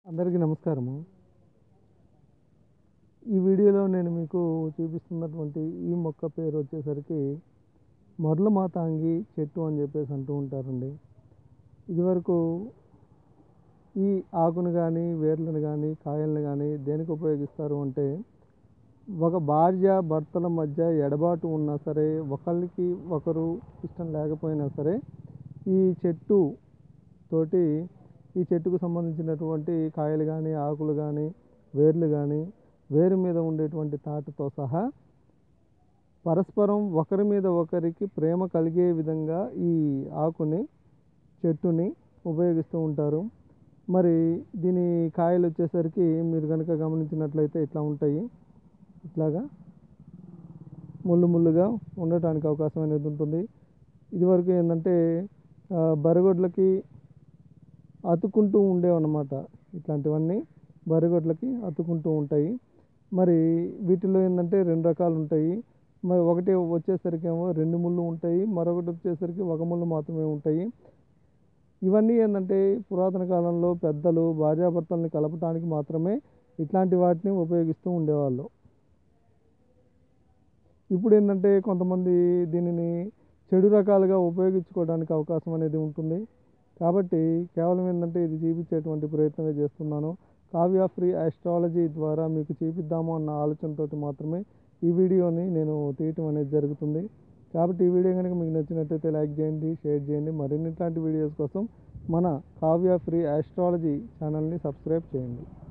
అందరికీ నమస్కారము ఈ వీడియోలో నేను మీకు చూపిస్తున్నటువంటి ఈ మొక్క పేరు వచ్చేసరికి మొర్ల మాతాంగి చెట్టు అని చెప్పేసి అంటూ ఉంటారండి ఇదివరకు ఈ ఆకును కానీ వేర్లను కానీ కాయలను కానీ దేనికి ఉపయోగిస్తారు అంటే ఒక భార్య భర్తల మధ్య ఎడబాటు ఉన్నా సరే ఒకరికి ఒకరు ఇష్టం లేకపోయినా సరే ఈ చెట్టు తోటి ఈ చెట్టుకు సంబంధించినటువంటి కాయలు కానీ ఆకులు కానీ వేర్లు కానీ వేరు మీద ఉండేటువంటి తాటుతో సహా పరస్పరం ఒకరి మీద ఒకరికి ప్రేమ కలిగే విధంగా ఈ ఆకుని చెట్టుని ఉపయోగిస్తూ ఉంటారు మరి దీని కాయలు వచ్చేసరికి మీరు కనుక గమనించినట్లయితే ఇట్లా ఉంటాయి ఇట్లాగా ముళ్ళు ముళ్ళుగా ఉండటానికి అవకాశం అనేది ఉంటుంది ఇదివరకు ఏంటంటే ఆ, బరగొడ్లకి అతుక్కుంటూ ఉండేవన్నమాట ఇట్లాంటివన్నీ బరగొడ్లకి అతుక్కుంటూ ఉంటాయి మరి వీటిలో ఏంటంటే రెండు రకాలు ఉంటాయి మరి ఒకటి వచ్చేసరికి ఏమో రెండు ముళ్ళు ఉంటాయి మరొకటి వచ్చేసరికి ఒక ముళ్ళు మాత్రమే ఉంటాయి ఇవన్నీ ఏంటంటే పురాతన కాలంలో పెద్దలు భార్యాభర్తల్ని కలపటానికి మాత్రమే ఇట్లాంటి వాటిని ఉపయోగిస్తూ ఉండేవాళ్ళు ఇప్పుడు ఏంటంటే కొంతమంది దీనిని చెడు రకాలుగా ఉపయోగించుకోవడానికి అవకాశం అనేది ఉంటుంది కాబట్టి కేవలం ఏంటంటే ఇది చూపించేటువంటి ప్రయత్నమే చేస్తున్నాను కావ్య ఫ్రీ ఆస్ట్రాలజీ ద్వారా మీకు చూపిద్దాము అన్న ఆలోచనతోటి మాత్రమే ఈ వీడియోని నేను తీయటం అనేది జరుగుతుంది కాబట్టి ఈ వీడియో కనుక మీకు నచ్చినట్లయితే లైక్ చేయండి షేర్ చేయండి మరిన్ని ఇట్లాంటి వీడియోస్ కోసం మన కావ్య ఫ్రీ ఆస్ట్రాలజీ ఛానల్ని సబ్స్క్రైబ్ చేయండి